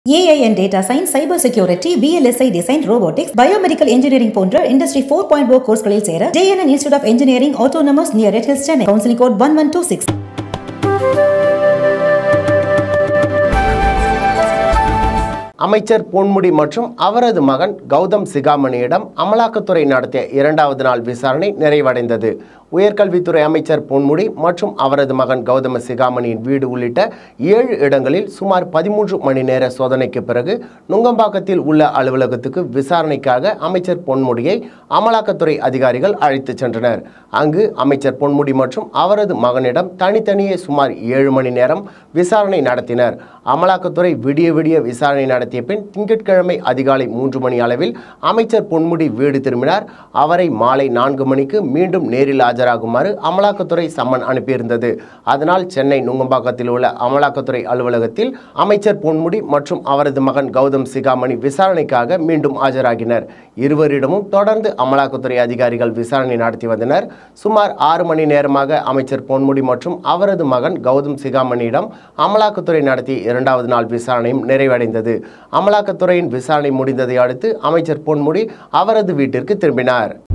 AI and data science cyber security VLSI design robotics biomedical engineering போன்ற industry four point O கோர்ஸ்களில் சேர JNN institute of engineering autonomous near Red Hills Chennai counselling code one one two six அமைச்சர் பொன்முடி மற்றும் அவரது மகன் கௌதம் சிகாமணியிடம் அமலாக்கத்துறை நடத்திய இரண்டாவது நாள் விசாரணை நிறைவடைந்தது உயர்கல்வித்துறை அமைச்சர் பொன்முடி மற்றும் அவரது மகன் கௌதம சிகாமணியின் வீடு உள்ளிட்ட ஏழு இடங்களில் சுமார் பதிமூன்று மணி நேர சோதனைக்கு பிறகு நுங்கம்பாக்கத்தில் உள்ள அலுவலகத்துக்கு விசாரணைக்காக அமைச்சர் பொன்முடியை அமலாக்கத்துறை அதிகாரிகள் அழைத்துச் சென்றனர் அங்கு அமைச்சர் பொன்முடி மற்றும் அவரது மகனிடம் தனித்தனியே சுமார் ஏழு மணி நேரம் விசாரணை நடத்தினர் அமலாக்கத்துறை விடிய விடிய விசாரணை நடத்திய பின் திங்கட்கிழமை அதிகாலை மூன்று மணி அளவில் அமைச்சர் பொன்முடி வீடு திரும்பினார் அவரை மாலை நான்கு மணிக்கு மீண்டும் நேரில் ஆஜராகுமாறு அமலாக்கத்துறை சம்மன் அனுப்பியிருந்தது அதனால் சென்னை நுங்கம்பாக்கத்தில் உள்ள அமலாக்கத்துறை அலுவலகத்தில் அமைச்சர் பொன்முடி மற்றும் அவரது மகன் கௌதம் சிகாமணி விசாரணைக்காக மீண்டும் ஆஜராகினர் இருவரிடமும் தொடர்ந்து அமலாக்கத்துறை அதிகாரிகள் விசாரணை நடத்தி வந்தனர் சுமார் ஆறு மணி நேரமாக அமைச்சர் பொன்முடி மற்றும் அவரது மகன் கௌதம் சிகாமணியிடம் அமலாக்கத்துறை நடத்திய இரண்டாவது நாள் விசாரணையும் நிறைவடைந்தது அமலாக்கத்துறையின் விசாரணை முடிந்ததை அடுத்து அமைச்சர் பொன்முடி அவரது வீட்டிற்கு திரும்பினார்